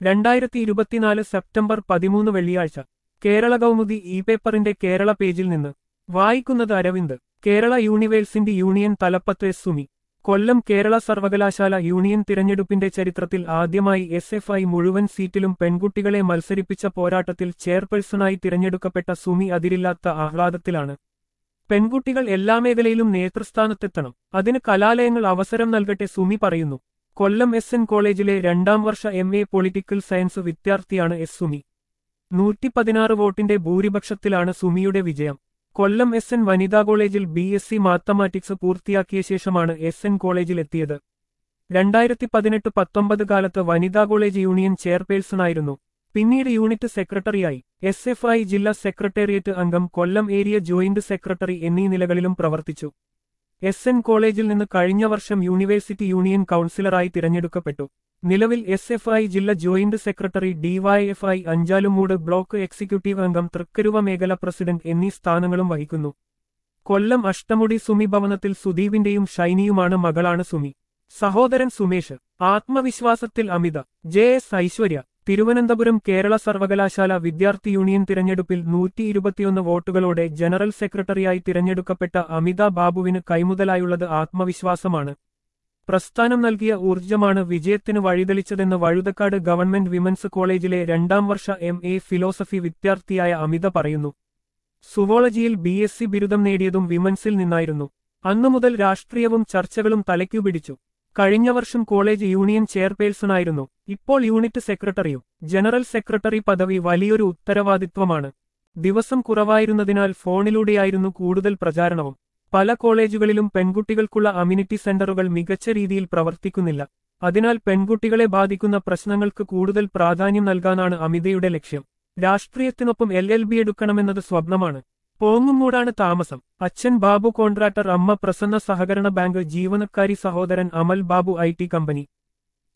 രണ്ടായിരത്തി ഇരുപത്തിനാല് സെപ്റ്റംബർ പതിമൂന്ന് വെള്ളിയാഴ്ച കേരള കൗമുദി ഇ പേപ്പറിന്റെ കേരള പേജിൽ നിന്ന് വായിക്കുന്നത് അരവിന്ദ് കേരള യൂണിവേഴ്സിറ്റി യൂണിയൻ തലപ്പത്ത് എസ് സുമി കൊല്ലം കേരള സർവകലാശാല യൂണിയൻ തിരഞ്ഞെടുപ്പിന്റെ ചരിത്രത്തിൽ ആദ്യമായി എസ് എഫ് ഐ മുഴുവൻ സീറ്റിലും പെൺകുട്ടികളെ മത്സരിപ്പിച്ച പോരാട്ടത്തിൽ ചെയർപേഴ്സണായി തിരഞ്ഞെടുക്കപ്പെട്ട സുമി അതിരില്ലാത്ത ആഹ്ലാദത്തിലാണ് പെൺകുട്ടികൾ എല്ലാ മേഖലയിലും നേതൃസ്ഥാനത്തെത്തണം അതിന് കലാലയങ്ങൾ അവസരം നൽകട്ടെ സുമി പറയുന്നു കൊല്ലം എസ് എൻ കോളേജിലെ രണ്ടാം വർഷ എം എ പൊളിറ്റിക്കൽ സയൻസ് വിദ്യാർത്ഥിയാണ് എസ് സുമി നൂറ്റി പതിനാറ് വോട്ടിന്റെ ഭൂരിപക്ഷത്തിലാണ് സുമിയുടെ വിജയം കൊല്ലം എസ് എൻ വനിതാ കോളേജിൽ ബി എസ് സി മാത്തമാറ്റിക്സ് പൂർത്തിയാക്കിയ ശേഷമാണ് എസ് എൻ കോളേജിൽ എത്തിയത് രണ്ടായിരത്തി പതിനെട്ട് പത്തൊമ്പത് കാലത്ത് വനിതാ കോളേജ് യൂണിയൻ ചെയർപേഴ്സണായിരുന്നു പിന്നീട് യൂണിറ്റ് സെക്രട്ടറിയായി എസ് എഫ് ഐ ജില്ലാ സെക്രട്ടേറിയറ്റ് അംഗം കൊല്ലം ഏരിയ ജോയിന്റ് സെക്രട്ടറി എന്നീ നിലകളിലും പ്രവർത്തിച്ചു എസ് എൻ കോളേജിൽ നിന്ന് കഴിഞ്ഞ വർഷം യൂണിവേഴ്സിറ്റി യൂണിയൻ കൗൺസിലറായി തിരഞ്ഞെടുക്കപ്പെട്ടു നിലവിൽ എസ് എഫ് ഐ ജില്ലാ joint secretary DYFI Anchalumoodu block executive അംഗം തൃക്കരുവ മേഖല പ്രസിഡന്റ് എന്നീ സ്ഥാനങ്ങളും വഹിക്കുന്നു കൊല്ലം അഷ്ടമുടി സുമി ഭവനത്തിൽ സുദീപിന്റെയും ഷൈനിയുമാണ് മകളാണ് സുമി സഹോദരൻ സുമേഷ് ആത്മവിശ്വാസത്തിൽ അമിത ജെ എസ് ഐശ്വര്യ തിരുവനന്തപുരം കേരള സർവകലാശാല വിദ്യാർത്ഥി യൂണിയൻ തിരഞ്ഞെടുപ്പിൽ നൂറ്റി ഇരുപത്തിയൊന്ന് വോട്ടുകളോടെ ജനറൽ സെക്രട്ടറിയായി തിരഞ്ഞെടുക്കപ്പെട്ട അമിത ബാബുവിന് കൈമുതലായുള്ളത് ആത്മവിശ്വാസമാണ് പ്രസ്ഥാനം നൽകിയ ഊർജ്ജമാണ് വിജയത്തിന് വഴിതെളിച്ചതെന്ന് വഴുതക്കാട് ഗവൺമെന്റ് വിമൻസ് കോളേജിലെ രണ്ടാം വർഷ എം എ ഫിലോസഫി വിദ്യാർത്ഥിയായ അമിത പറയുന്നു സുവോളജിയിൽ ബി എസ് സി ബിരുദം നേടിയതും വിമൻസിൽ നിന്നായിരുന്നു അന്നു മുതൽ രാഷ്ട്രീയവും ചർച്ചകളും തലയ്ക്കു പിടിച്ചു കഴിഞ്ഞ വർഷം കോളേജ് യൂണിയൻ ചെയർപേഴ്സണായിരുന്നു ഇപ്പോൾ യൂണിറ്റ് സെക്രട്ടറിയും ജനറൽ സെക്രട്ടറി പദവി വലിയൊരു ഉത്തരവാദിത്വമാണ് ദിവസം കുറവായിരുന്നതിനാൽ ഫോണിലൂടെയായിരുന്നു കൂടുതൽ പ്രചാരണവും പല കോളേജുകളിലും പെൺകുട്ടികൾക്കുള്ള അമ്യൂണിറ്റി സെന്ററുകൾ മികച്ച രീതിയിൽ പ്രവർത്തിക്കുന്നില്ല അതിനാൽ പെൺകുട്ടികളെ ബാധിക്കുന്ന പ്രശ്നങ്ങൾക്ക് കൂടുതൽ പ്രാധാന്യം നൽകാനാണ് അമിതയുടെ ലക്ഷ്യം രാഷ്ട്രീയത്തിനൊപ്പം എൽ എൽ ബി എടുക്കണമെന്നത് സ്വപ്നമാണ് പോങ്ങുമൂടാണ് താമസം അച്ഛൻ ബാബു കോൺട്രാക്ടർ അമ്മ പ്രസന്ന സഹകരണ ബാങ്ക് ജീവനക്കാരി സഹോദരൻ Amal Babu I T company